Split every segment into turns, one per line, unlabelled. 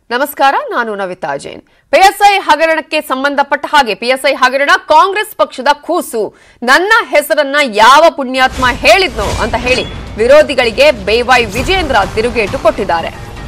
ನಮಸ್ಕಾರ ನಾನು ನವಿತಾ ಜೈನ್ ಪಿಎಸ್ಐ ಹಗರಣಕ್ಕೆ ಸಂಬಂಧಪಟ್ಟ ಹಾಗೆ ಪಿಎಸ್ಐ ಹಗರಣ ಕಾಂಗ್ರೆಸ್ ಪಕ್ಷದ ಕೂಸು ನನ್ನ ಹೆಸರನ್ನ ಯಾವ ಪುಣ್ಯಾತ್ಮ ಹೇಳಿದ್ನೋ ಅಂತ ಹೇಳಿ ವಿರೋಧಿಗಳಿಗೆ ಬೇವೈ ವಿಜೇಂದ್ರ ತಿರುಗೇಟು ಕೊಟ್ಟಿದ್ದಾರೆ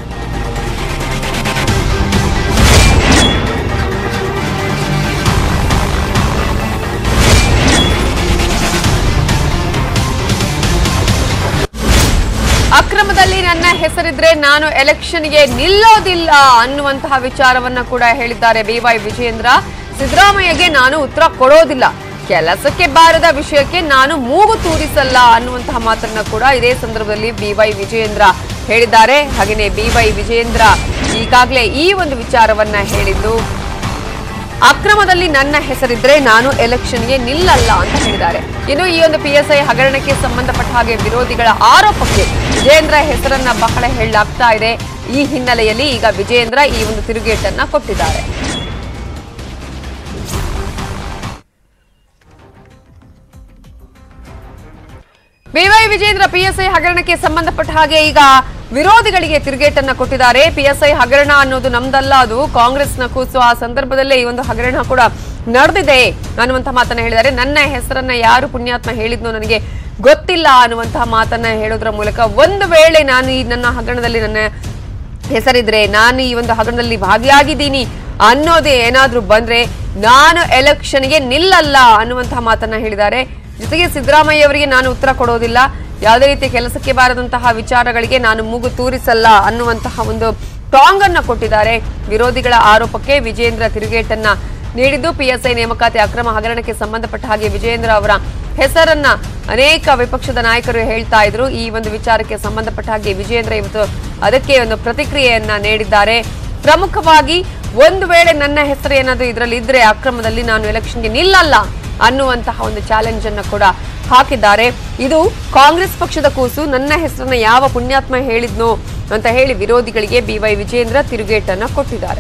ಅಕ್ರಮದಲ್ಲಿ ನನ್ನ ಹೆಸರಿದ್ರೆ ನಾನು ಎಲೆಕ್ಷನ್ಗೆ ನಿಲ್ಲೋದಿಲ್ಲ ಅನ್ನುವಂತಹ ವಿಚಾರವನ್ನ ಕೂಡ ಹೇಳಿದ್ದಾರೆ ಬಿವೈ ವಿಜೇಂದ್ರ ಸಿದ್ದರಾಮಯ್ಯಗೆ ನಾನು ಉತ್ತರ ಕೊಡೋದಿಲ್ಲ ಕೆಲಸಕ್ಕೆ ಬಾರದ ವಿಷಯಕ್ಕೆ ನಾನು ಮೂಗು ತೂರಿಸಲ್ಲ ಅನ್ನುವಂತಹ ಮಾತನ್ನ ಕೂಡ ಇದೇ ಸಂದರ್ಭದಲ್ಲಿ ಬಿವೈ ವಿಜೇಂದ್ರ ಹೇಳಿದ್ದಾರೆ ಹಾಗೆಯೇ ಬಿವೈ ವಿಜೇಂದ್ರ ಈಗಾಗಲೇ ಈ ಒಂದು ವಿಚಾರವನ್ನ ಹೇಳಿದ್ದು ಅಕ್ರಮದಲ್ಲಿ ನನ್ನ ಹೆಸರಿದ್ರೆ ನಾನು ಎಲೆಕ್ಷನ್ಗೆ ನಿಲ್ಲಲ್ಲ ಅಂತ ಹೇಳಿದ್ದಾರೆ ಇನ್ನು ಈ ಒಂದು ಪಿಎಸ್ಐ ಹಗರಣಕ್ಕೆ ಸಂಬಂಧಪಟ್ಟ ಹಾಗೆ ವಿರೋಧಿಗಳ ಆರೋಪಕ್ಕೆ ವಿಜೇಂದ್ರ ಹೆಸರನ್ನ ಬಹಳ ಹೇಳಲಾಗ್ತಾ ಇದೆ ಈ ಹಿನ್ನೆಲೆಯಲ್ಲಿ ಈಗ ವಿಜೇಂದ್ರ ಈ ಒಂದು ತಿರುಗೇಟನ್ನ ಕೊಟ್ಟಿದ್ದಾರೆ ಬಿವೈ ವಿಜೇಂದ್ರ ಪಿಎಸ್ಐ ಹಗರಣಕ್ಕೆ ಸಂಬಂಧಪಟ್ಟ ಹಾಗೆ ಈಗ ವಿರೋಧಿಗಳಿಗೆ ತಿರುಗೇಟನ್ನ ಕೊಟ್ಟಿದ್ದಾರೆ ಪಿಎಸ್ಐ ಹಗರಣ ಅನ್ನೋದು ನಮ್ದಲ್ಲ ಅದು ಕಾಂಗ್ರೆಸ್ನ ಕೂಸು ಆ ಸಂದರ್ಭದಲ್ಲೇ ಈ ಒಂದು ಹಗರಣ ಕೂಡ ನಡೆದಿದೆ ಅನ್ನುವಂತಹ ಮಾತನ್ನ ಹೇಳಿದ್ದಾರೆ ನನ್ನ ಹೆಸರನ್ನ ಯಾರು ಪುಣ್ಯಾತ್ಮ ಹೇಳಿದ್ನೋ ನನಗೆ ಗೊತ್ತಿಲ್ಲ ಅನ್ನುವಂತಹ ಮಾತನ್ನ ಹೇಳೋದ್ರ ಮೂಲಕ ಒಂದು ವೇಳೆ ನಾನು ಈ ನನ್ನ ಹಗರಣದಲ್ಲಿ ನನ್ನ ಹೆಸರಿದ್ರೆ ನಾನು ಈ ಒಂದು ಹಗರಣದಲ್ಲಿ ಭಾಗಿಯಾಗಿದ್ದೀನಿ ಅನ್ನೋದೇ ಏನಾದ್ರೂ ಬಂದ್ರೆ ನಾನು ಎಲೆಕ್ಷನ್ಗೆ ನಿಲ್ಲಲ್ಲ ಅನ್ನುವಂತಹ ಮಾತನ್ನ ಹೇಳಿದ್ದಾರೆ ಜೊತೆಗೆ ಸಿದ್ದರಾಮಯ್ಯ ಅವರಿಗೆ ನಾನು ಉತ್ತರ ಕೊಡೋದಿಲ್ಲ ಯಾವುದೇ ರೀತಿ ಕೆಲಸಕ್ಕೆ ಬಾರದಂತಹ ವಿಚಾರಗಳಿಗೆ ನಾನು ಮೂಗು ತೂರಿಸಲ್ಲ ಅನ್ನುವಂತಹ ಒಂದು ಟಾಂಗ್ ಅನ್ನ ಕೊಟ್ಟಿದ್ದಾರೆ ವಿರೋಧಿಗಳ ಆರೋಪಕ್ಕೆ ವಿಜೇಂದ್ರ ತಿರುಗೇಟನ್ನ ನೀಡಿದ್ದು ಪಿಎಸ್ಐ ನೇಮಕಾತಿ ಅಕ್ರಮ ಹಗರಣಕ್ಕೆ ಸಂಬಂಧಪಟ್ಟ ಹಾಗೆ ವಿಜೇಂದ್ರ ಅವರ ಹೆಸರನ್ನ ಅನೇಕ ವಿಪಕ್ಷದ ನಾಯಕರು ಹೇಳ್ತಾ ಇದ್ರು ಈ ಒಂದು ವಿಚಾರಕ್ಕೆ ಸಂಬಂಧಪಟ್ಟ ಹಾಗೆ ವಿಜೇಂದ್ರ ಇವತ್ತು ಅದಕ್ಕೆ ಒಂದು ಪ್ರತಿಕ್ರಿಯೆಯನ್ನ ನೀಡಿದ್ದಾರೆ ಪ್ರಮುಖವಾಗಿ ಒಂದು ವೇಳೆ ನನ್ನ ಹೆಸರು ಏನಾದರೂ ಇದರಲ್ಲಿ ಇದ್ರೆ ಅಕ್ರಮದಲ್ಲಿ ನಾನು ಎಲೆಕ್ಷನ್ಗೆ ನಿಲ್ಲಲ್ಲ ಅನ್ನುವಂತಹ ಒಂದು ಚಾಲೆಂಜ್ ಅನ್ನ ಕೂಡ ಹಾಕಿದ್ದಾರೆ ಇದು ಕಾಂಗ್ರೆಸ್ ಪಕ್ಷದ ಕೂಸು ನನ್ನ ಹೆಸರನ್ನ ಯಾವ ಪುಣ್ಯಾತ್ಮ ಹೇಳಿದ್ನೋ ಅಂತ ಹೇಳಿ ವಿರೋಧಿಗಳಿಗೆ ಬಿವೈ ವಿಜೇಂದ್ರ ತಿರುಗೇಟನ್ನ ಕೊಟ್ಟಿದ್ದಾರೆ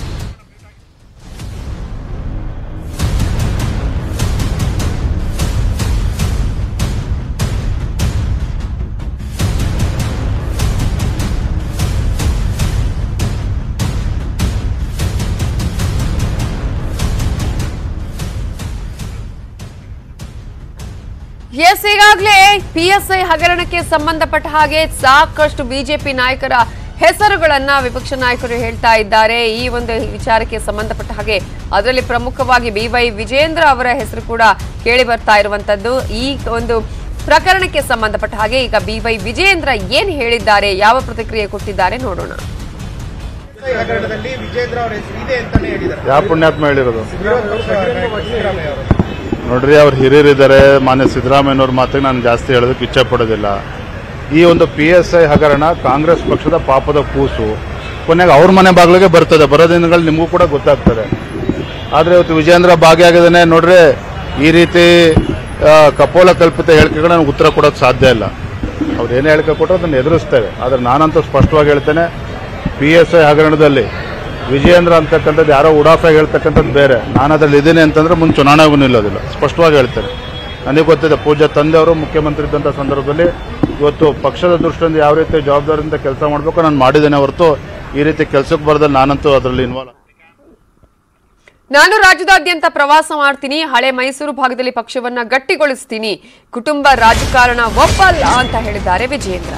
ಎಸ್ ಈಗಾಗಲೇ ಪಿಎಸ್ಐ ಹಗರಣಕ್ಕೆ ಸಂಬಂಧಪಟ್ಟ ಹಾಗೆ ಸಾಕಷ್ಟು ಬಿಜೆಪಿ ನಾಯಕರ ಹೆಸರುಗಳನ್ನ ವಿಪಕ್ಷ ನಾಯಕರು ಹೇಳ್ತಾ ಇದ್ದಾರೆ ಈ ಒಂದು ವಿಚಾರಕ್ಕೆ ಸಂಬಂಧಪಟ್ಟ ಹಾಗೆ ಅದರಲ್ಲಿ ಪ್ರಮುಖವಾಗಿ ಬಿವೈ ವಿಜೇಂದ್ರ ಅವರ ಹೆಸರು ಕೂಡ ಕೇಳಿ ಬರ್ತಾ ಇರುವಂತದ್ದು ಈ ಒಂದು ಪ್ರಕರಣಕ್ಕೆ ಸಂಬಂಧಪಟ್ಟ ಹಾಗೆ ಈಗ ಬಿವೈ ವಿಜೇಂದ್ರ ಏನ್ ಹೇಳಿದ್ದಾರೆ ಯಾವ ಪ್ರತಿಕ್ರಿಯೆ ಕೊಟ್ಟಿದ್ದಾರೆ ನೋಡೋಣ
ಈ ಹಗರಣದಲ್ಲಿ ವಿಜೇಂದ್ರ ಅವರ ಹೆಸರು ಇದೆ ಅಂತಾನೆ ಹೇಳಿದ್ದಾರೆ
ಯಾವ ಪುಣ್ಯಾತ್ಮ ಹೇಳಿರೋದು
ವಿರೋಧ ಪಕ್ಷ ನಾಯಕ ಸಿದ್ದರಾಮಯ್ಯ ಅವರು
ನೋಡ್ರಿ ಅವ್ರು ಹಿರಿಯರಿದ್ದಾರೆ ಮಾನ್ಯ ಸಿದ್ದರಾಮಯ್ಯನವ್ರ ಮಾತಿಗೆ ನಾನು ಜಾಸ್ತಿ ಹೇಳೋದಕ್ಕೆ ಇಚ್ಛೆ ಪಡೋದಿಲ್ಲ ಈ ಒಂದು ಪಿ ಎಸ್ ಐ ಹಗರಣ ಕಾಂಗ್ರೆಸ್ ಪಕ್ಷದ ಪಾಪದ ಕೂಸು ಕೊನೆಗೆ ಅವ್ರ ಮನೆ ಬಾಗಿಲಿಗೆ ಬರ್ತದೆ ಬರೋ ದಿನಗಳು ನಿಮಗೂ ಕೂಡ ಗೊತ್ತಾಗ್ತದೆ ಆದರೆ ಇವತ್ತು ವಿಜೇಂದ್ರ ಭಾಗಿಯಾಗಿದ್ದಾನೆ ನೋಡ್ರಿ ಈ ರೀತಿ ಆ, ಕಪೋಲ ಕಲ್ಪಿತ ಹೇಳಿಕೆಗಳು ನನಗೆ ಉತ್ತರ ಕೊಡೋಕೆ ಸಾಧ್ಯ ಇಲ್ಲ ಅವ್ರು ಏನೇ ಹೇಳಿಕೆ ಕೊಟ್ಟರು ಅದನ್ನು ಎದುರಿಸ್ತೇವೆ ಆದರೆ ನಾನಂತೂ ಸ್ಪಷ್ಟವಾಗಿ ಹೇಳ್ತೇನೆ ಪಿ ಎಸ್ ಐ ಹಗರಣದಲ್ಲಿ ವಿಜಯೇಂದ್ರ ಅಂತಕ್ಕಂಥದ್ದು ಯಾರೋ ಉಡಾಫಾಗಿ ಹೇಳ್ತಕ್ಕಂಥದ್ದು ಬೇರೆ ನಾನು ಅದ್ರಲ್ಲಿ ಇದ್ದೀನಿ ಅಂತಂದ್ರೆ ಮುಂದೆ ಚುನಾವಣೆಗೂ ನಿಲ್ಲೋದಿಲ್ಲ ಸ್ಪಷ್ಟವಾಗಿ ಹೇಳ್ತೇನೆ ನನಗೆ ಗೊತ್ತಿದೆ ಪೂಜ್ಯ ತಂದೆಯವರು ಮುಖ್ಯಮಂತ್ರಿ ಇದ್ದಂಥ ಸಂದರ್ಭದಲ್ಲಿ ಇವತ್ತು ಪಕ್ಷದ ದೃಷ್ಟಿಯಿಂದ ಯಾವ ರೀತಿ ಜವಾಬ್ದಾರಿಯಿಂದ ಕೆಲಸ ಮಾಡಬೇಕು ನಾನು ಮಾಡಿದ್ದೇನೆ ಹೊರತು ಈ ರೀತಿ ಕೆಲಸಕ್ಕೆ ಬರೋದಲ್ಲಿ ನಾನಂತೂ ಅದರಲ್ಲಿ ಇನ್ವಾಲ್ವ್
ನಾನು ರಾಜ್ಯದಾದ್ಯಂತ ಪ್ರವಾಸ ಮಾಡ್ತೀನಿ ಹಳೆ ಮೈಸೂರು ಭಾಗದಲ್ಲಿ ಪಕ್ಷವನ್ನ ಗಟ್ಟಿಗೊಳಿಸ್ತೀನಿ ಕುಟುಂಬ ರಾಜಕಾರಣ ಒಪ್ಪಲ್ಲ ಅಂತ ಹೇಳಿದ್ದಾರೆ ವಿಜಯೇಂದ್ರ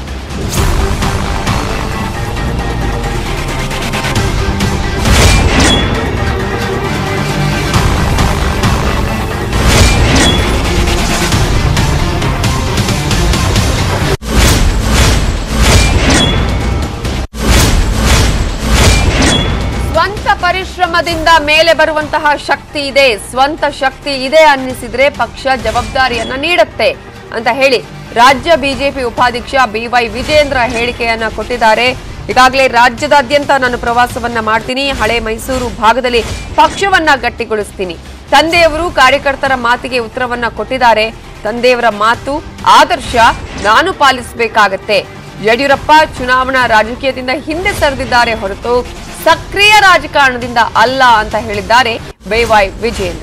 ಸ್ವಂತ ಪರಿಶ್ರಮದಿಂದ ಮೇಲೆ ಬರುವಂತಹ ಶಕ್ತಿ ಇದೆ ಸ್ವಂತ ಶಕ್ತಿ ಇದೆ ಅನ್ನಿಸಿದ್ರೆ ಪಕ್ಷ ಜವಾಬ್ದಾರಿಯನ್ನ ನೀಡುತ್ತೆ ಅಂತ ಹೇಳಿ ರಾಜ್ಯ ಬಿಜೆಪಿ ಉಪಾಧ್ಯಕ್ಷ ಬಿವೈ ವಿಜೇಂದ್ರ ಹೇಳಿಕೆಯನ್ನ ಕೊಟ್ಟಿದ್ದಾರೆ ಈಗಾಗಲೇ ರಾಜ್ಯದಾದ್ಯಂತ ನಾನು ಪ್ರವಾಸವನ್ನ ಮಾಡ್ತೀನಿ ಹಳೆ ಮೈಸೂರು ಭಾಗದಲ್ಲಿ ಪಕ್ಷವನ್ನ ಗಟ್ಟಿಗೊಳಿಸ್ತೀನಿ ತಂದೆಯವರು ಕಾರ್ಯಕರ್ತರ ಮಾತಿಗೆ ಉತ್ತರವನ್ನ ಕೊಟ್ಟಿದ್ದಾರೆ ತಂದೆಯವರ ಮಾತು ಆದರ್ಶ ನಾನು ಪಾಲಿಸಬೇಕಾಗತ್ತೆ ಯಡಿಯೂರಪ್ಪ ಚುನಾವಣಾ ರಾಜಕೀಯದಿಂದ ಹಿಂದೆ ಸರಿದಿದ್ದಾರೆ ಹೊರತು ಸಕ್ರಿಯ ರಾಜಕಾರಣದಿಂದ ಅಲ್ಲ ಅಂತ ಹೇಳಿದ್ದಾರೆ ಬೇವಾಯ್ ವಿಜೇಂದ್ರ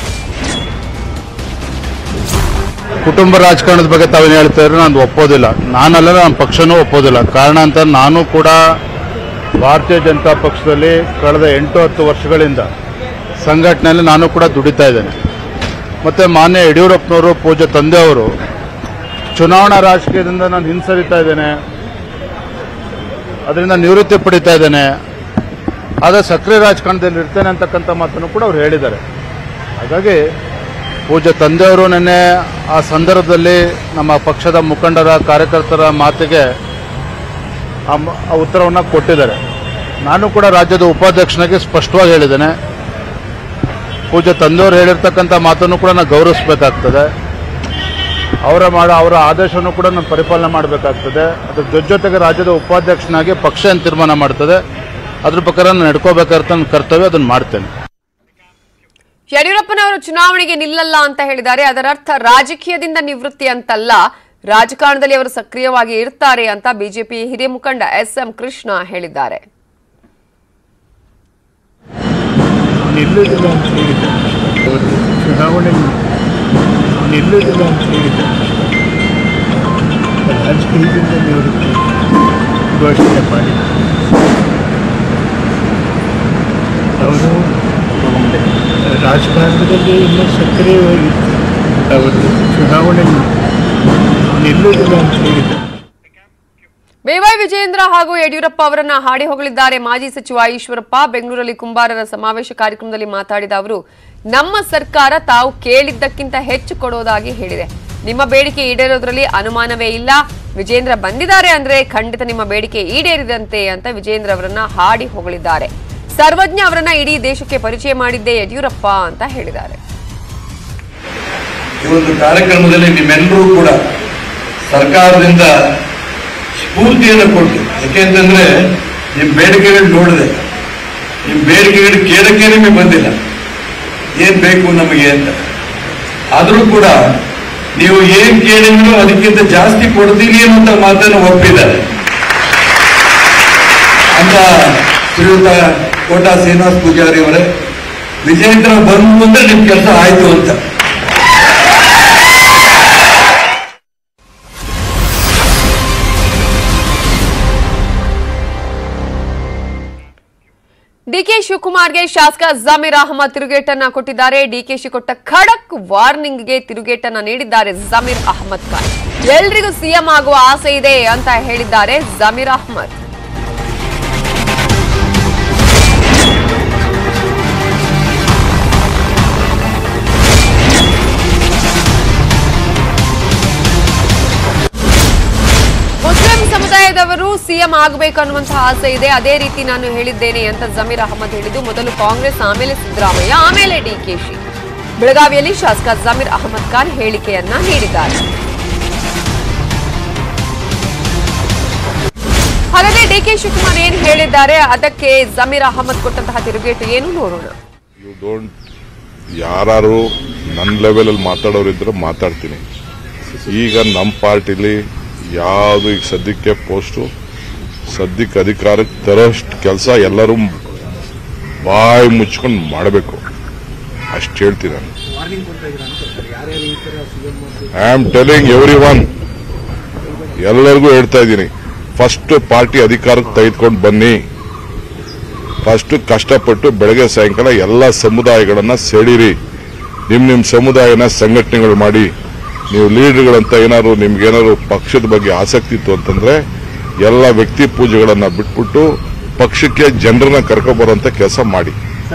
ಕುಟುಂಬ ರಾಜಕಾರಣದ ಬಗ್ಗೆ ತಾವೇನು ಹೇಳ್ತಾ ಇದ್ರೆ ನಾನು ಒಪ್ಪೋದಿಲ್ಲ ನಾನಲ್ಲ ನಮ್ಮ ಪಕ್ಷನೂ ಒಪ್ಪೋದಿಲ್ಲ ಕಾರಣ ಅಂತ ನಾನು ಕೂಡ ಭಾರತೀಯ ಜನತಾ ಪಕ್ಷದಲ್ಲಿ ಕಳೆದ ಎಂಟು ಹತ್ತು ವರ್ಷಗಳಿಂದ ಸಂಘಟನೆಯಲ್ಲಿ ನಾನು ಕೂಡ ದುಡಿತಾ ಇದ್ದೇನೆ ಮತ್ತು ಮಾನ್ಯ ಯಡಿಯೂರಪ್ಪನವರು ಪೂಜ್ಯ ತಂದೆಯವರು ಚುನಾವಣಾ ರಾಜಕೀಯದಿಂದ ನಾನು ಹಿಂಸರಿತಾ ಇದ್ದೇನೆ ಅದರಿಂದ ನಿವೃತ್ತಿ ಪಡಿತಾ ಇದ್ದೇನೆ ಆಗ ಸಕ್ರಿಯ ರಾಜಕಾರಣದಲ್ಲಿ ಇರ್ತೇನೆ ಅಂತಕ್ಕಂಥ ಮಾತನ್ನು ಕೂಡ ಅವ್ರು ಹೇಳಿದ್ದಾರೆ ಹಾಗಾಗಿ ಪೂಜ್ಯ ತಂದೆಯವರು ನಿನ್ನೆ ಆ ಸಂದರ್ಭದಲ್ಲಿ ನಮ್ಮ ಪಕ್ಷದ ಮುಖಂಡರ ಕಾರ್ಯಕರ್ತರ ಮಾತಿಗೆ ಆ ಮ- ಆ ಉತ್ತರವನ್ನು ಕೊಟ್ಟಿದ್ದಾರೆ ನಾನು ಕೂಡ ರಾಜ್ಯದ ಉಪಾಧ್ಯಕ್ಷನಾಗಿ ಸ್ಪಷ್ಟವಾಗಿ ಹೇಳಿದ್ದೇನೆ ಪೂಜ್ಯ ತಂದೆಯವರು ಹೇಳಿರ್ತಕ್ಕಂಥ ಮಾತನ್ನು ಕೂಡ ನಾನು ಗೌರವಿಸಬೇಕಾಗ್ತದೆ ಅವರ ಮಾಡೋ ಅವರ ಆದೇಶವನ್ನು ಕೂಡ ನಾನು ಪರಿಪಾಲನೆ ಮಾಡಬೇಕಾಗ್ತದೆ ಅದ್ರ ಜೊತೆ ಜೊತೆಗೆ ರಾಜ್ಯದ ಉಪಾಧ್ಯಕ್ಷನಾಗಿ ಪಕ್ಷ ಏನು ತೀರ್ಮಾನ ಮಾಡ್ತದೆ ಅದ್ರ ಪ್ರಕಾರ ನಾನು ನಡ್ಕೋಬೇಕಾಗಿರ್ತ ನನ್ನ ಕರ್ತವ್ಯ ಅದನ್ನು ಮಾಡ್ತೇನೆ
ಯಡಿಯೂರಪ್ಪನವರು ಚುನಾವಣೆಗೆ ನಿಲ್ಲಲ್ಲ ಅಂತ ಹೇಳಿದ್ದಾರೆ ಅದರ ಅರ್ಥ ರಾಜಕೀಯದಿಂದ ನಿವೃತ್ತಿ ಅಂತಲ್ಲ ರಾಜಕಾರಣದಲ್ಲಿ ಅವರು ಸಕ್ರಿಯವಾಗಿ ಇರ್ತಾರೆ ಅಂತ ಬಿಜೆಪಿ ಹಿರಿಯ ಮುಖಂಡ ಎಸ್ ಎಂ ಕೃಷ್ಣ ಹೇಳಿದ್ದಾರೆ
ನಿಲ್ಲುವುದಿಲ್ಲ ಅಂತ ಹೇಳಿದ್ದಾರೆ ಅವರು ಚುನಾವಣೆ ನಿಲ್ಲುವುದಿಲ್ಲ ಅಂತ ಹೇಳಿದ್ದಾರೆ ರಾಜಕೀಯದಿಂದ ನಿವೃತ್ತಿ ಘೋಷಣೆ ಮಾಡಿ ಅವರು ರಾಜಕಾರಣದಲ್ಲಿ ಇನ್ನೂ ಸಕ್ರಿಯವಾಗಿತ್ತು ಅವರು ಚುನಾವಣೆ ನಿಲ್ಲುವುದಿಲ್ಲ ಅಂತ ಹೇಳಿದ್ದಾರೆ
ಬಿವೈ ವಿಜಯೇಂದ್ರ ಹಾಗೂ ಯಡಿಯೂರಪ್ಪ ಅವರನ್ನ ಹಾಡಿ ಹೊಗಳಿದ್ದಾರೆ ಮಾಜಿ ಸಚಿವ ಈಶ್ವರಪ್ಪ ಬೆಂಗಳೂರಲ್ಲಿ ಕುಂಬಾರರ ಸಮಾವೇಶ ಕಾರ್ಯಕ್ರಮದಲ್ಲಿ ಮಾತಾಡಿದ ಅವರು ನಮ್ಮ ಸರ್ಕಾರ ತಾವು ಕೇಳಿದ್ದಕ್ಕಿಂತ ಹೆಚ್ಚು ಕೊಡೋದಾಗಿ ಹೇಳಿದೆ ನಿಮ್ಮ ಬೇಡಿಕೆ ಈಡೇರೋದ್ರಲ್ಲಿ ಅನುಮಾನವೇ ಇಲ್ಲ ವಿಜೇಂದ್ರ ಬಂದಿದ್ದಾರೆ ಅಂದ್ರೆ ಖಂಡಿತ ನಿಮ್ಮ ಬೇಡಿಕೆ ಈಡೇರಿದಂತೆ ಅಂತ ವಿಜೇಂದ್ರ ಅವರನ್ನ ಹಾಡಿ ಹೊಗಳಿದ್ದಾರೆ ಸರ್ವಜ್ಞ ಅವರನ್ನ ಇಡೀ ದೇಶಕ್ಕೆ ಪರಿಚಯ ಮಾಡಿದ್ದೇ ಯಡಿಯೂರಪ್ಪ ಅಂತ ಹೇಳಿದ್ದಾರೆ
ಈ ಒಂದು ಕಾರ್ಯಕ್ರಮದಲ್ಲಿ ನಿಮ್ಮೆಲ್ಲರೂ ಕೂಡ ಸರ್ಕಾರದಿಂದ ಸ್ಫೂರ್ತಿಯನ್ನು ಕೊಟ್ಟು ಯಾಕೆಂತಂದ್ರೆ ನಿಮ್ಮ ಬೇಡಿಕೆಗಳು ನೋಡಿದೆ ನಿಮ್ಮ ಬೇಡಿಕೆಗಳು ಕೇಳಕ್ಕೆ ನಿಮಗೆ ಬಂದಿಲ್ಲ ಏನ್ ಬೇಕು ನಮಗೆ ಅಂತ ಆದರೂ ಕೂಡ ನೀವು ಏನ್ ಕೇಳಿದ್ರು ಅದಕ್ಕಿಂತ ಜಾಸ್ತಿ ಕೊಡ್ತೀನಿ ಅನ್ನುವಂತ ಮಾತನ್ನು ಒಪ್ಪಿದ್ದಾರೆ ಅಂತ ಶ್ರೀಯುತ ಕೋಟಾ ಶ್ರೀನಿವಾಸ್ ಪೂಜಾರಿ ಅವರೇ ವಿಜೇಂದ್ರ ಬಂದು ಅಂದ್ರೆ ನಿಮ್ ಕೆಲಸ ಆಯ್ತು ಅಂತ
ಡಿಕೆ ಶಿವಕುಮಾರ್ಗೆ ಶಾಸಕ ಜಮೀರ್ ಅಹಮದ್ ತಿರುಗೇಟನ್ನ ಕೊಟ್ಟಿದ್ದಾರೆ ಡಿಕೆಶಿ ಕೊಟ್ಟ ಖಡಕ್ ವಾರ್ನಿಂಗ್ಗೆ ತಿರುಗೇಟನ್ನ ನೀಡಿದ್ದಾರೆ ಜಮೀರ್ ಅಹಮದ್ ಖಾನ್ ಎಲ್ರಿಗೂ ಸಿಎಂ ಆಗುವ ಆಸೆ ಇದೆ ಅಂತ ಹೇಳಿದ್ದಾರೆ ಜಮೀರ್ ಅಹಮದ್ ಮುಸ್ಲಿಂ ಸಮುದಾಯದವರು ಸಿಎಂ ಆಗಬೇಕು ಅನ್ನುವಂತಹ ಆಸೆ ಇದೆ ಅದೇ ರೀತಿ ನಾನು ಹೇಳಿದ್ದೇನೆ ಅಂತ ಜಮೀರ್ ಅಹಮದ್ ಹೇಳಿದ್ದು ಮೊದಲು ಕಾಂಗ್ರೆಸ್ ಆಮೇಲೆ ಸಿದ್ದರಾಮಯ್ಯ ಆಮೇಲೆ ಡಿಕೆಶಿ ಬೆಳಗಾವಿಯಲ್ಲಿ ಶಾಸಕ ಜಮೀರ್ ಅಹಮದ್ ಖಾನ್ ಹೇಳಿಕೆಯನ್ನ ನೀಡಿದ್ದಾರೆ ಹಾಗಾದ್ರೆ ಡಿಕೆ ಶಿವಕುಮಾರ್ ಏನ್ ಹೇಳಿದ್ದಾರೆ ಅದಕ್ಕೆ ಜಮೀರ್ ಅಹಮದ್ ಕೊಟ್ಟಂತಹ ತಿರುಗೇಟು ಏನು ನೋಡೋಣ
ಯು ಡೋಂಟ್ ಯಾರು ನನ್ನ ಲೆವೆಲಲ್ಲಿ ಮಾತಾಡೋರಿದ್ರೆ ಮಾತಾಡ್ತೀನಿ ಈಗ ನಮ್ಮ ಪಾರ್ಟಿಲಿ ಯಾವುದು ಈಗ ಸದ್ಯಕ್ಕೆ ಪೋಸ್ಟು ಸದ್ಯಕ್ಕೆ ಅಧಿಕಾರಕ್ಕೆ ತರೋಷ್ಟು ಕೆಲಸ ಎಲ್ಲರೂ ಬಾಯಿ ಮುಚ್ಕೊಂಡು ಮಾಡಬೇಕು ಅಷ್ಟು ಹೇಳ್ತೀನಿ ನಾನು I am telling everyone ಎಲ್ಲರಿಗೂ ಹೇಳ್ತಾ ಇದ್ದೀನಿ ಫಸ್ಟ್ ಪಾರ್ಟಿ ಅಧಿಕಾರಕ್ಕೆ ತೆಗೆದುಕೊಂಡು ಬನ್ನಿ ಫಸ್ಟ್ ಕಷ್ಟಪಟ್ಟು ಬೆಳಗ್ಗೆ ಸಾಯಂಕಾಲ ಎಲ್ಲ ಸಮುದಾಯಗಳನ್ನ ಸೆಳೀರಿ ನಿಮ್ ನಿಮ್ ಸಮುದಾಯನ ಸಂಘಟನೆಗಳು ಮಾಡಿ ನೀವು ಲೀಡರ್ಗಳಂತ ಏನಾದ್ರು ನಿಮ್ಗೇನಾದ್ರು ಪಕ್ಷದ ಬಗ್ಗೆ ಆಸಕ್ತಿ ಇತ್ತು ಅಂತಂದ್ರೆ ಎಲ್ಲ ವ್ಯಕ್ತಿ ಪೂಜೆಗಳನ್ನ ಬಿಟ್ಬಿಟ್ಟು ಪಕ್ಷಕ್ಕೆ ಜನರನ್ನ ಕರ್ಕೊಬರುವಂತ ಕೆಲಸ ಮಾಡಿ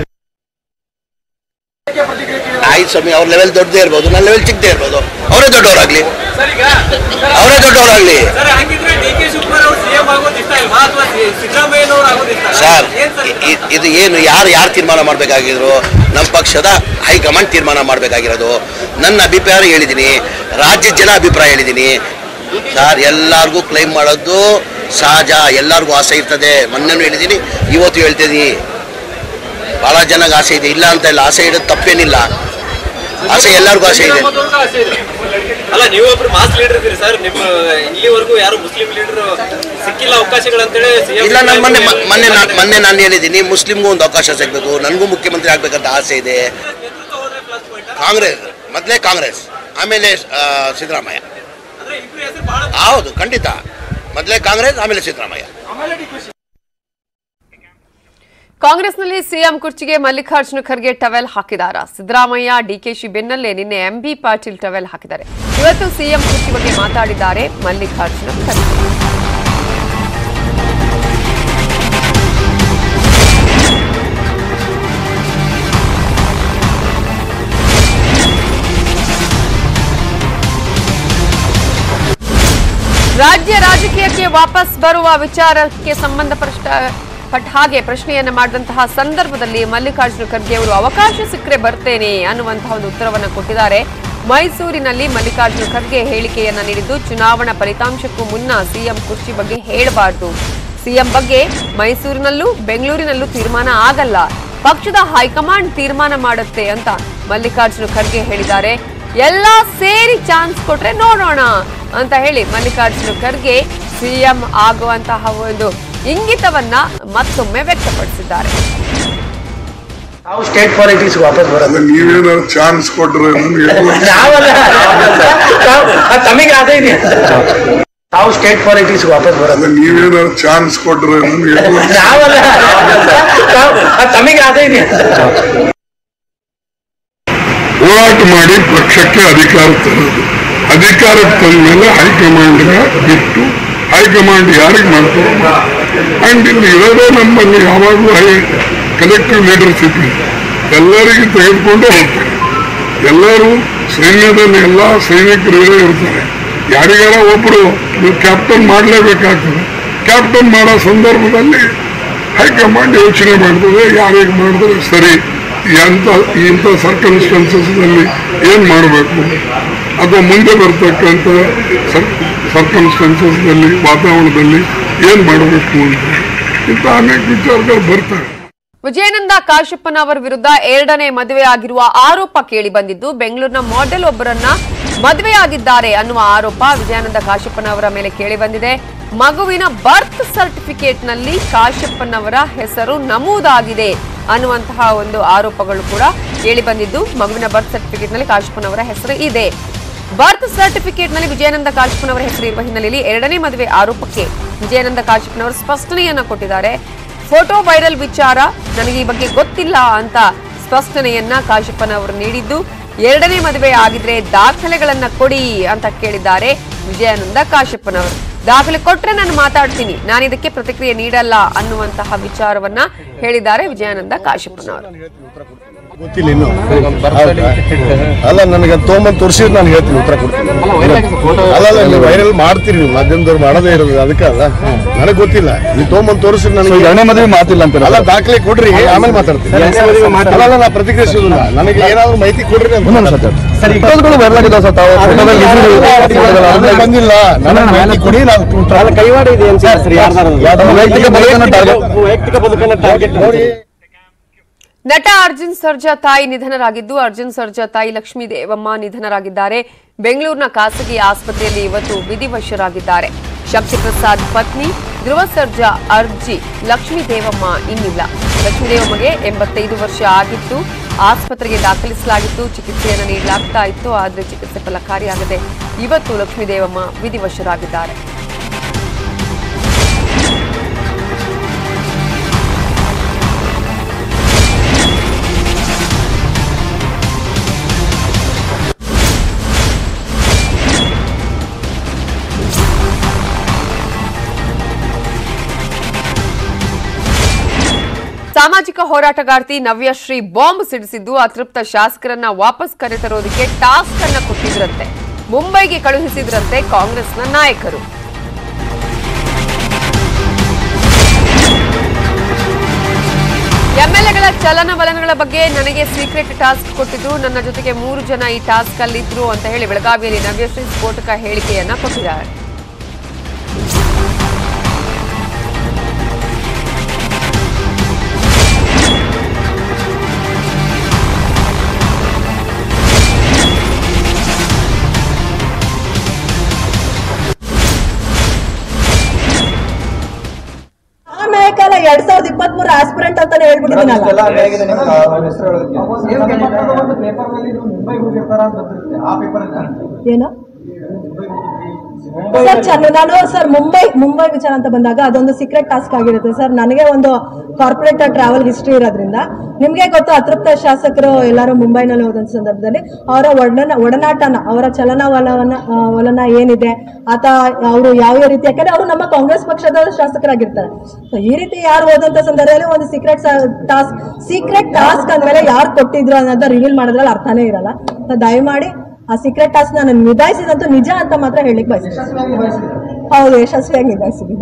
ಆಯ್ತು ಸ್ವಾಮಿ ಅವ್ರ ಲೆವೆಲ್ ದೊಡ್ಡದೇ ಇರ್ಬೋದು ನನ್ನ ಲೆವೆಲ್ ಚಿಕ್ಕದೇ ಇರ್ಬೋದು ಅವರೇ ದೊಡ್ಡವರಾಗ್ಲಿ ಅವರೇ ದೊಡ್ಡವರಾಗ್ಲಿ
ಸರ್ ಹಂಗಿದ್ರೆ ಡಿ ಕೆ ಶಿವಕುಮಾರ್ ಅವರು ಸಿಎಂ ಆಗೋದು ಇಷ್ಟ ಇಲ್ವಾ ಅಥವಾ ಸಿದ್ದರಾಮಯ್ಯನವರು ಆಗೋದು ಇಷ್ಟ
ಸರ್
ಏನ್ ಸರ್
ಇ- ಇದು ಏನು ಯಾರು ಯಾರು ತೀರ್ಮಾನ ಮಾಡಬೇಕಾಗಿದ್ರು ನಮ್ಮ ಪಕ್ಷದ ಹೈಕಮಾಂಡ್ ತೀರ್ಮಾನ ಮಾಡಬೇಕಾಗಿರೋದು ನನ್ನ ಅಭಿಪ್ರಾಯ ಹೇಳಿದ್ದೀನಿ ರಾಜ್ಯದ ಜನ ಅಭಿಪ್ರಾಯ ಹೇಳಿದ್ದೀನಿ ಸರ್ ಎಲ್ಲರಿಗೂ ಕ್ಲೈಮ್ ಮಾಡೋದು ಸಹಜ ಎಲ್ಲರಿಗೂ ಆಸೆ ಇರ್ತದೆ ಮೊನ್ನೆನೂ ಹೇಳಿದ್ದೀನಿ ಇವತ್ತು ಹೇಳ್ತಿದ್ದೀನಿ ಬಹಳ ಜನಕ್ಕೆ ಆಸೆ ಇದೆ ಇಲ್ಲ ಅಂತ ಇಲ್ಲ ಆಸೆ ಇಡೋದು ತಪ್ಪೇನಿಲ್ಲ ಆಸೆ ಎಲ್ಲರಿಗೂ ಆಸೆ ಇದೆ
ನಮ್ಮದೊಂದು ಆಸೆ ಇದೆ. ಅಲ್ಲ ನೀವೊಬ್ರು ಮಾಸ್ ಲೀಡರ್ ಇದ್ದೀರಿ ಸರ್ ನಿಮ್ಮ ಇಲ್ಲಿವರೆಗೂ ಯಾರು ಮುಸ್ಲಿಂ ಲೀಡರ್ ಸಿಕ್ಕಿಲ್ಲ ಅವಕಾಶಗಳಂತೇಳಿ ಸಿಎಂ
ಇಲ್ಲ ನಾನು ಮೊನ್ನೆ ಮೊನ್ನೆ ನಾನು ಮೊನ್ನೆ ನಾನು ಹೇಳಿದ್ದೀನಿ ಮುಸ್ಲಿಮ್ಗೂ ಒಂದು ಅವಕಾಶ ಸಿಗಬೇಕು ನನಗೂ ಮುಖ್ಯಮಂತ್ರಿ ಆಗ್ಬೇಕಂತ ಆಸೆ ಇದೆ
ನೇತೃತ್ವ ಹೋದ್ರೆ ಪ್ಲಸ್ ಪಾಯಿಂಟ್
ಕಾಂಗ್ರೆಸ್ ಮೊದಲೇ ಕಾಂಗ್ರೆಸ್ ಆಮೇಲೆ ಆ, ಸಿದ್ದರಾಮಯ್ಯ
ಅಂದ್ರೆ ಇಬ್ರು ಹೆಸರು ಬಹಳ
ಹೌದು ಖಂಡಿತ ಮೊದಲೇ ಕಾಂಗ್ರೆಸ್ ಆಮೇಲೆ ಸಿದ್ದರಾಮಯ್ಯ
ಆಮೇಲೆ ಡಿ ಕೆ
ಕಾಂಗ್ರೆಸ್ನಲ್ಲಿ ಸಿಎಂ ಕುರ್ಚಿಗೆ ಮಲ್ಲಿಕಾರ್ಜುನ ಖರ್ಗೆ ಟವೆಲ್ ಹಾಕಿದಾರ ಸಿದ್ದರಾಮಯ್ಯ ಡಿಕೆಶಿ ಬೆನ್ನಲ್ಲೇ ನಿನ್ನೆ ಎಂಬಿ ಪಾಟೀಲ್ ಟವೆಲ್ ಹಾಕಿದ್ದಾರೆ ಇವತ್ತು ಸಿಎಂ ಕುರ್ಚಿ ಬಗ್ಗೆ ಮಾತಾಡಿದ್ದಾರೆ ಮಲ್ಲಿಕಾರ್ಜುನ ಖರ್ಗೆ ರಾಜ್ಯ ರಾಜಕೀಯಕ್ಕೆ ವಾಪಸ್ ಬರುವ ವಿಚಾರಕ್ಕೆ ಸಂಬಂಧಪಟ್ಟ ಪಟ್ಟ ಹಾಗೆ ಪ್ರಶ್ನೆಯನ್ನ ಮಾಡಿದಂತಹ ಸಂದರ್ಭದಲ್ಲಿ ಮಲ್ಲಿಕಾರ್ಜುನ ಖರ್ಗೆ ಅವರು ಅವಕಾಶ ಸಿಕ್ಕರೆ ಬರ್ತೇನೆ ಅನ್ನುವಂತಹ ಒಂದು ಉತ್ತರವನ್ನ ಕೊಟ್ಟಿದ್ದಾರೆ ಮೈಸೂರಿನಲ್ಲಿ ಮಲ್ಲಿಕಾರ್ಜುನ ಖರ್ಗೆ ಹೇಳಿಕೆಯನ್ನ ನೀಡಿದ್ದು ಚುನಾವಣಾ ಫಲಿತಾಂಶಕ್ಕೂ ಮುನ್ನ ಸಿಎಂ ಕುರ್ಚಿ ಬಗ್ಗೆ ಹೇಳಬಾರದು ಸಿಎಂ ಬಗ್ಗೆ ಮೈಸೂರಿನಲ್ಲೂ ಬೆಂಗಳೂರಿನಲ್ಲೂ ತೀರ್ಮಾನ ಆಗಲ್ಲ ಪಕ್ಷದ ಹೈಕಮಾಂಡ್ ತೀರ್ಮಾನ ಮಾಡುತ್ತೆ ಅಂತ ಮಲ್ಲಿಕಾರ್ಜುನ ಖರ್ಗೆ ಹೇಳಿದ್ದಾರೆ ಎಲ್ಲ ಸೇರಿ ಚಾನ್ಸ್ ಕೊಟ್ರೆ ನೋಡೋಣ ಅಂತ ಹೇಳಿ ಮಲ್ಲಿಕಾರ್ಜುನ ಖರ್ಗೆ ಸಿಎಂ ಆಗುವಂತಹ ಒಂದು ಇಂಗಿತವನ್ನ ಮತ್ತೊಮ್ಮೆ ವ್ಯಕ್ತಪಡಿಸಿದ್ದಾರೆ
ನಾವು ಸ್ಟೇಟ್ ಪಾಲಿಟಿಕ್ಸ್ ವಾಪಸ್ ಬರೋದು
ನೀವೇನಾದ್ರು ಚಾನ್ಸ್ ಕೊಟ್ರೆ ನನಗೆ
ನಾವಲ್ಲ ತಮಗೆ ಅದೇ ಇದೆ ನಾವು ಸ್ಟೇಟ್ ಪಾಲಿಟಿಕ್ಸ್ ವಾಪಸ್ ಬರೋದು
ನೀವೇನಾದ್ರು ಚಾನ್ಸ್ ಕೊಟ್ರೆ ನನಗೆ
ನಾವಲ್ಲ ತಮಗೆ ಅದೇ ಇದೆ
ಹೋರಾಟ ಮಾಡಿ ಪಕ್ಷಕ್ಕೆ ಅಧಿಕಾರ ತರೋದು ಅಧಿಕಾರಕ್ಕೆ ತಂದ ಮೇಲೆ ಹೈಕಮಾಂಡ್ಗೆ ಬಿಟ್ಟು ಹೈಕಮಾಂಡ್ ಯಾರಿಗೆ ಮಾಡ್ತಾರೋ ಅಂಡ್ ಇಲ್ಲಿ ಇರೋದೇ ನಮ್ಮಲ್ಲಿ ಯಾವಾಗಲೂ ಹೈ ಕಲೆಕ್ಟಿವ್ ಲೀಡರ್ಶಿಪ್ ಇದೆ ಎಲ್ಲರಿಗೂ ತೆಗೆದುಕೊಂಡು ಹೋಗ್ತಾರೆ ಎಲ್ಲರೂ ಸೈನ್ಯದಲ್ಲಿ ಎಲ್ಲ ಸೈನಿಕರು ಇರೇ ಇರ್ತಾರೆ ಯಾರಿಗಾರ ಒಬ್ರು ನೀವು ಕ್ಯಾಪ್ಟನ್ ಮಾಡಲೇಬೇಕಾಗ್ತದೆ ಕ್ಯಾಪ್ಟನ್ ಮಾಡೋ ಸಂದರ್ಭದಲ್ಲಿ ಹೈಕಮಾಂಡ್ ಯೋಚನೆ ಮಾಡ್ತದೆ ಯಾರಿಗೆ ಮಾಡಿದ್ರೆ ಸರಿ ಎಂತ ಇಂಥ ಸರ್ಕಮ್ಸ್ಟೆನ್ಸಸ್ನಲ್ಲಿ ಏನು ಮಾಡಬೇಕು ಅಥವಾ ಮುಂದೆ ಬರ್ತಕ್ಕಂಥ ಸರ್ಕಮ್ಸ್ಟೆನ್ಸಸ್ನಲ್ಲಿ ವಾತಾವರಣದಲ್ಲಿ ಏನು ಮಾಡಬೇಕು ಅಂತ ಇಂಥ ಅನೇಕ ವಿಚಾರಗಳು ಬರ್ತವೆ
ವಿಜಯನಂದ ಕಾಶಪ್ಪನವರ ವಿರುದ್ಧ ಎರಡನೇ ಮದುವೆ ಆಗಿರುವ ಆರೋಪ ಕೇಳಿ ಬಂದಿದ್ದು ಬೆಂಗಳೂರಿನ ಮಾಡೆಲ್ ಒಬ್ಬರನ್ನ ಮದುವೆಯಾಗಿದ್ದಾರೆ ಅನ್ನುವ ಆರೋಪ ವಿಜಯಾನಂದ ಕಾಶಪ್ಪನವರ ಮೇಲೆ ಕೇಳಿ ಬಂದಿದೆ ಮಗುವಿನ ಬರ್ತ್ ಸರ್ಟಿಫಿಕೇಟ್ ನಲ್ಲಿ ಕಾಶಪ್ಪನವರ ಹೆಸರು ನಮೂದಾಗಿದೆ ಅನ್ನುವಂತಹ ಒಂದು ಆರೋಪಗಳು ಕೂಡ ಕೇಳಿ ಬಂದಿದ್ದು ಮಗುವಿನ ಬರ್ತ್ ಸರ್ಟಿಫಿಕೇಟ್ ನಲ್ಲಿ ಕಾಶಪ್ಪನವರ ಹೆಸರು ಇದೆ ಬರ್ತ್ ಸರ್ಟಿಫಿಕೇಟ್ ನಲ್ಲಿ ವಿಜಯಾನಂದ ಕಾಶಪ್ಪನವರ ಹೆಸರು ಇರುವ ಹಿನ್ನೆಲೆಯಲ್ಲಿ ಎರಡನೇ ಮದುವೆ ಆರೋಪಕ್ಕೆ ವಿಜಯಾನಂದ ಕಾಶಪ್ಪನವರು ಸ್ಪಷ್ಟನೆಯನ್ನ ಕೊಟ್ಟಿದ್ದಾರೆ ಫೋಟೋ ವೈರಲ್ ವಿಚಾರ ನನಗೆ ಈ ಬಗ್ಗೆ ಗೊತ್ತಿಲ್ಲ ಅಂತ ಸ್ಪಷ್ಟನೆಯನ್ನ ಕಾಶಪ್ಪನವರು ನೀಡಿದ್ದು ಎರಡನೇ ಮದುವೆ ಆಗಿದ್ರೆ ದಾಖಲೆಗಳನ್ನ ಕೊಡಿ ಅಂತ ಕೇಳಿದ್ದಾರೆ ವಿಜಯಾನಂದ ಕಾಶಪ್ಪನವರು ದಾಖಲೆ ಕೊಟ್ರೆ ನಾನು ಮಾತಾಡ್ತೀನಿ ನಾನು ಇದಕ್ಕೆ ಪ್ರತಿಕ್ರಿಯೆ ನೀಡಲ್ಲ ಅನ್ನುವಂತಹ ವಿಚಾರವನ್ನ ಹೇಳಿದ್ದಾರೆ ವಿಜಯಾನಂದ ಕಾಶಪ್ಪನವರು
ಗೊತ್ತಿಲ್ಲ ಇನ್ನು ಅಲ್ಲ ನನಗೆ ತೊಗೊಂಬಂದು ತೋರಿಸಿದ್ರೆ ನಾನು ಹೇಳ್ತೀನಿ ಉತ್ತರ ಕೊಡ್ತೀನಿ ಅಲ್ಲ ಅಲ್ಲ ನೀವು ವೈರಲ್ ಮಾಡ್ತೀರಿ ನೀವು ಮಾಧ್ಯಮದವ್ರು ಮಾಡೋದೇ ಇರೋದು ಅದಕ್ಕೆ ಅಲ್ಲ ನನಗೆ ಗೊತ್ತಿಲ್ಲ ನೀವು ತೊಗೊಂಬಂದು ತೋರಿಸಿದ್ರೆ ನನಗೆ ಎರಡನೇ ಮದುವೆ ಮಾತಿಲ್ಲ ಅಂತ ಅಲ್ಲ ದಾಖಲೆ ಕೊಡ್ರಿ ಆಮೇಲೆ ಮಾತಾಡ್ತೀನಿ ಅಲ್ಲ ಅಲ್ಲ ನಾ ಪ್ರತಿಕ್ರಿಯಿಸೋದಿಲ್ಲ ನನಗೆ ಏನಾದ್ರು ಮಾಹಿತಿ ಕೊಡ್ರಿ ಅಂತ ಅದನ್ನೇ ಬಂದಿಲ್ಲ ನನಗೆ ಮಾಹಿತಿ ಕೊಡಿ ನಾನು ಕೈವಾಡ ಇದೆ ವೈಯಕ್ತಿಕ ಬದುಕನ್ನ target- ವೈಯಕ್ತಿಕ ಬದುಕನ್ನ ಟಾರ್ಗೆಟ್ ನೋಡಿ
ನಟ ಅರ್ಜುನ್ ಸರ್ಜಾ ತಾಯಿ ನಿಧನರಾಗಿದ್ದು ಅರ್ಜುನ್ ಸರ್ಜಾ ತಾಯಿ ಲಕ್ಷ್ಮೀ ದೇವಮ್ಮ ನಿಧನರಾಗಿದ್ದಾರೆ ಬೆಂಗಳೂರಿನ ಖಾಸಗಿ ಆಸ್ಪತ್ರೆಯಲ್ಲಿ ಇವತ್ತು ವಿಧಿವಶರಾಗಿದ್ದಾರೆ ಶಕ್ತಿ ಪ್ರಸಾದ್ ಪತ್ನಿ ಧ್ರುವ ಸರ್ಜಾ ಅರ್ಜಿ ಲಕ್ಷ್ಮೀ ದೇವಮ್ಮ ಇನ್ನಿಲ್ಲ ಲಕ್ಷ್ಮೀ ದೇವಮ್ಮಗೆ ಎಂಬತ್ತೈದು ವರ್ಷ ಆಗಿತ್ತು ಆಸ್ಪತ್ರೆಗೆ ದಾಖಲಿಸಲಾಗಿತ್ತು ಚಿಕಿತ್ಸೆಯನ್ನು ನೀಡಲಾಗ್ತಾ ಇತ್ತು ಆದರೆ ಚಿಕಿತ್ಸೆ ಫಲಕಾರಿಯಾಗದೆ ಇವತ್ತು ಲಕ್ಷ್ಮೀ ದೇವಮ್ಮ ವಿಧಿವಶರಾಗಿದ್ದಾರೆ ಸಾಮಾಜಿಕ ಹೋರಾಟಗಾರ್ತಿ ನವ್ಯಶ್ರೀ ಬಾಂಬ್ ಸಿಡಿಸಿದ್ದು ಅತೃಪ್ತ ಶಾಸಕರನ್ನ ವಾಪಸ್ ಕರೆತರೋದಕ್ಕೆ ಟಾಸ್ಕ್ ಅನ್ನ ಕೊಟ್ಟಿದ್ರಂತೆ ಮುಂಬೈಗೆ ಕಳುಹಿಸಿದ್ರಂತೆ ಕಾಂಗ್ರೆಸ್ನ ನಾಯಕರು ಎಂಎಲ್ಎಗಳ ಚಲನವಲನಗಳ ಬಗ್ಗೆ ನನಗೆ ಸೀಕ್ರೆಟ್ ಟಾಸ್ಕ್ ಕೊಟ್ಟಿದ್ದು ನನ್ನ ಜೊತೆಗೆ ಮೂರು ಜನ ಈ ಟಾಸ್ಕ್ ಅಲ್ಲಿದ್ರು ಅಂತ ಹೇಳಿ ಬೆಳಗಾವಿಯಲ್ಲಿ ನವ್ಯಶ್ರೀ ಸ್ಫೋಟಕ ಹೇಳಿಕೆಯನ್ನ ಕೊಟ್ಟಿದ್ದಾರೆ
ಆ ನಾಯಕಲ್ಲ ಎರಡ್ ಸಾವಿರದ ಇಪ್ಪತ್ತ್ ಮೂರು ಆಸ್ಪಿರೆಂಟ್ ಅಂತಾನೆ ಹೇಳ್ಬಿಟ್ಟಿದ್ದೀನಲ್ಲ ಏನು ಸರ್ ಚೆನ್ನ ನಾನು ಸರ್ ಮುಂಬೈ ಮುಂಬೈ ವಿಚಾರ ಅಂತ ಬಂದಾಗ ಅದೊಂದು ಸೀಕ್ರೆಟ್ ಟಾಸ್ಕ್ ಆಗಿರುತ್ತೆ ಸರ್ ನನಗೆ ಒಂದು ಕಾರ್ಪೊರೇಟ್ ಟ್ರಾವೆಲ್ ಹಿಸ್ಟ್ರಿ ಇರೋದ್ರಿಂದ ನಿಮ್ಗೆ ಗೊತ್ತು ಅತೃಪ್ತ ಶಾಸಕರು ಎಲ್ಲರೂ ಮುಂಬೈನಲ್ಲಿ ಹೋದಂತ ಸಂದರ್ಭದಲ್ಲಿ ಅವರ ಒಡನ ಒಡನಾಟನ ಅವರ ಚಲನವಲನ ಆ, ವಲನ ಏನಿದೆ ಆತ ಅವರು ಯಾವ ಯಾವ ರೀತಿ ಯಾಕಂದ್ರೆ ಅವರು ನಮ್ಮ ಕಾಂಗ್ರೆಸ್ ಪಕ್ಷದ ಶಾಸಕರಾಗಿರ್ತಾರೆ So, ಈ ರೀತಿ ಯಾರು ಹೋದಂತ ಸಂದರ್ಭದಲ್ಲಿ ಒಂದು ಸೀಕ್ರೆಟ್ ಟಾಸ್ಕ್ ಸೀಕ್ರೆಟ್ ಟಾಸ್ಕ್ ಅಂದ್ಮೇಲೆ ಯಾರು ಕೊಟ್ಟಿದ್ರು ಅನ್ನೋದ ರಿವೀಲ್ ಮಾಡೋದ್ರಲ್ಲಿ ಅರ್ಥನೇ ಇರಲ್ಲ So, ದಯಮಾಡಿ ಆ ಸೀಕ್ರೆಟ್ ಟಾಸ್ಕ್ ನಾನು ನಿಭಾಯಿಸಿದಂತೂ ನಿಜ ಅಂತ ಮಾತ್ರ ಹೇಳಿಕ್ ಬಯಸ್ತೀನಿ ಹೌದು ಯಶಸ್ವಿಯಾಗಿ ನಿಭಾಯಿಸಿದ್ದೀನಿ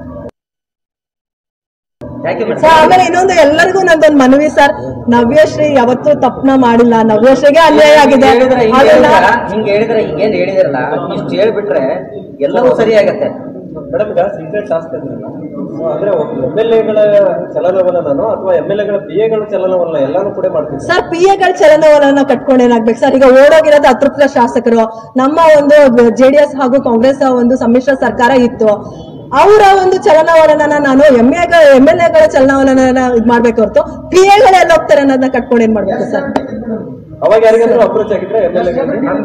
ಸರ್ ಆಮೇಲೆ ಇನ್ನೊಂದು ಎಲ್ಲರಿಗೂ ನಂದೊಂದು ಮನವಿ ಸರ್ ನವ್ಯಶ್ರೀ ಯಾವತ್ತೂ ತಪ್ಪನ ಮಾಡಿಲ್ಲ ನವ್ಯಶ್ರೀಗೆ ಅನ್ಯಾಯ ಆಗಿದೆ ಅದನ್ನ
ಹಿಂಗೆ ಹೇಳಿದ್ರೆ ಈಗೇನ್ ಹೇಳಿದಿರಲ್ಲ ಇಷ್ಟು ಹೇಳ್ಬಿಟ್ರೆ ಎಲ್ಲವೂ ಸರಿಯಾಗತ್ತೆ
ಮೇಡಮ್ ಈಗ ಸೀಕ್ರೆಟ್ ಟಾಸ್ಕ್ ಅಂದ್ರಲ್ಲ So, ಅಂದ್ರೆ ಎಮ್ ಎಲ್ ಎಗಳ ಚಲನವಲನೋ ಅಥವಾ ಎಮ್ ಎಲ್ ಎಗಳ ಪಿ ಎಗಳ ಚಲನವಲನ ಎಲ್ಲಾನು ಕೂಡ ಮಾಡ್ತೀವಿ
ಸರ್ ಪಿ ಎಗಳ ಚಲನವಲನ ಕಟ್ಕೊಂಡು ಏನಾಗ್ಬೇಕು ಸರ್ ಈಗ ಓಡೋಗಿರೋದು ಅತೃಪ್ತ ಶಾಸಕರು ನಮ್ಮ ಒಂದು ಜೆಡಿಎಸ್ ಹಾಗೂ ಕಾಂಗ್ರೆಸ್ ಒಂದು ಸಮ್ಮಿಶ್ರ ಸರ್ಕಾರ ಇತ್ತು ಅವರ ಒಂದು ಚಲನವಲನ ನಾನು ಎಂ ಎ ಎಂ ಎಲ್ ಎಗಳ ಚಲನವಲನ ಇದ್ ಮಾಡ್ಬೇಕು ಹೊರತು ಪಿ ಎಗಳು ಎಲ್ಲ ಹೋಗ್ತಾರೆ ಅನ್ನೋದನ್ನ ಕಟ್ಕೊಂಡು ಏನ್ ಮಾಡ್ಬೇಕು ಸರ್
ಅವಾಗ ಯಾರಿಗಾದ್ರೂ ಅಪ್ರೋಚ್ ಆಗಿದ್ರೆ M L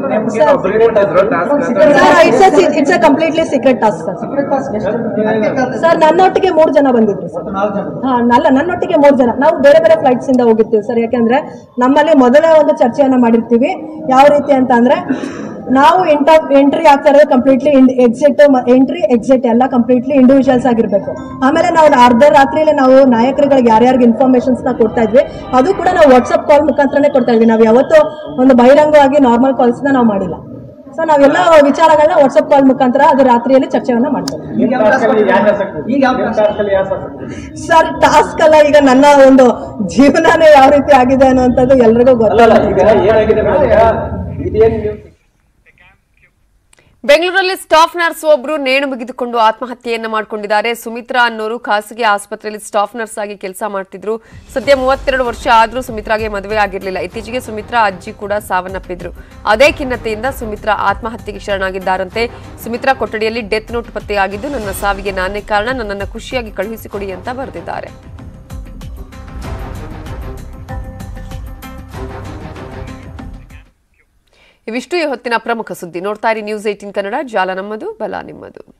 it's it's uh completely secret task sir sir ನನ್ನೊಟ್ಟಿಗೆ ಮೂರು ಜನ ಬಂದಿದ್ರು ಸರ್ ಹಾ ಅಲ್ಲ ನನ್ನೊಟ್ಟಿಗೆ ಮೂರು ಜನ ನಾವು ಬೇರೆ ಬೇರೆ ಫ್ಲೈಟ್ಸ್ ಇಂದ ಹೋಗಿರ್ತೀವಿ ಸರ್ ಯಾಕಂದ್ರೆ ನಮ್ಮಲ್ಲಿ ಮೊದಲೇ ಒಂದು ಚರ್ಚೆಯನ್ನ ಮಾಡಿರ್ತೀವಿ ಯಾವ ರೀತಿ ಅಂತ ಅಂದ್ರೆ ನಾವು ಎಂಟ ಎಂಟ್ರಿ ಆಗ್ತಾ ಇರೋದು ಕಂಪ್ಲೀಟ್ಲಿ ಎಕ್ಸಿಟ್ ಎಂಟ್ರಿ ಎಕ್ಸಿಟ್ ಎಲ್ಲ ಕಂಪ್ಲೀಟ್ಲಿ ಇಂಡಿವಿಜುವಲ್ಸ್ ಆಗಿರ್ಬೇಕು ಆಮೇಲೆ ನಾವು ಅರ್ಧ ರಾತ್ರಿಯಲ್ಲಿ ನಾವು ನಾಯಕರುಗಳಿಗೆ ಯಾರ್ಯಾರಿಗೆ ಇನ್ಫಾರ್ಮೇಶನ್ಸ್ ನ ಕೊಡ್ತಾ ಇದ್ವಿ ಅದು ಕೂಡ ನಾವು ವಾಟ್ಸ್ಆಪ್ ಕಾಲ್ ಮುಖಾಂತರನೇ ಕೊಡ್ತಾ ಇದ್ವಿ ನಾವು ಯಾವತ್ತೂ ಒಂದು ಬಹಿರಂಗವಾಗಿ ನಾರ್ಮಲ್ ಕಾಲ್ಸ್ ನ ನಾವು ಮಾಡಿಲ್ಲ ಸೊ ನಾವೆಲ್ಲ ವಿಚಾರಗಳನ್ನ ವಾಟ್ಸ್ಆಪ್ ಕಾಲ್ ಮುಖಾಂತರ ಅದು ರಾತ್ರಿಯಲ್ಲಿ ಚರ್ಚೆಯನ್ನ ಮಾಡ್ತೇವೆ ಸರ್ ಟಾಸ್ಕ್ ಅಲ್ಲ ಈಗ ನನ್ನ ಒಂದು ಜೀವನನೇ ಯಾವ ರೀತಿ ಆಗಿದೆ ಅನ್ನುವಂಥದ್ದು ಎಲ್ರಿಗೂ ಗೊತ್ತಲ್ಲ
ಈಗ ಏನಾಗಿದೆ ಮೇಡಮ್ ಈಗ ಇದೇನ್ ನೀವು
ಬೆಂಗಳೂರಲ್ಲಿ ಸ್ಟಾಫ್ ನರ್ಸ್ ಒಬ್ರು ನೇಣು ಬಿಗಿದುಕೊಂಡು ಆತ್ಮಹತ್ಯೆಯನ್ನ ಮಾಡಿಕೊಂಡಿದ್ದಾರೆ ಸುಮಿತ್ರಾ ಅನ್ನೋರು ಖಾಸಗಿ ಆಸ್ಪತ್ರೆಯಲ್ಲಿ ಸ್ಟಾಫ್ ನರ್ಸ್ ಆಗಿ ಕೆಲಸ ಮಾಡ್ತಿದ್ರು ಸದ್ಯ ಮೂವತ್ತೆರಡು ವರ್ಷ ಆದ್ರೂ ಸುಮಿತ್ರಾಗೆ ಮದುವೆ ಆಗಿರಲಿಲ್ಲ ಇತ್ತೀಚೆಗೆ ಸುಮಿತ್ರಾ ಅಜ್ಜಿ ಕೂಡ ಸಾವನ್ನಪ್ಪಿದ್ರು ಅದೇ ಖಿನ್ನತೆಯಿಂದ ಸುಮಿತ್ರಾ ಆತ್ಮಹತ್ಯೆಗೆ ಶರಣಾಗಿದ್ದಾರಂತೆ ಸುಮಿತ್ರಾ ಕೊಠಡಿಯಲ್ಲಿ ಡೆತ್ ನೋಟ್ ಪತ್ತೆಯಾಗಿದ್ದು ನನ್ನ ಸಾವಿಗೆ ನಾನೇ ಕಾರಣ ನನ್ನನ್ನು ಖುಷಿಯಾಗಿ ಕಳುಹಿಸಿಕೊಡಿ ಅಂತ ಬರೆದಿದ್ದಾರೆ ಇವಿಷ್ಟು ಈ ಹೊತ್ತಿನ ಪ್ರಮುಖ ಸುದ್ದಿ ನೋಡ್ತಾ ಇರಿ ನ್ಯೂಸ್ ಏಟಿನ್ ಕನ್ನಡ ಜಾಲ ನಮ್ಮದು ಬಲ ನಿಮ್ಮದು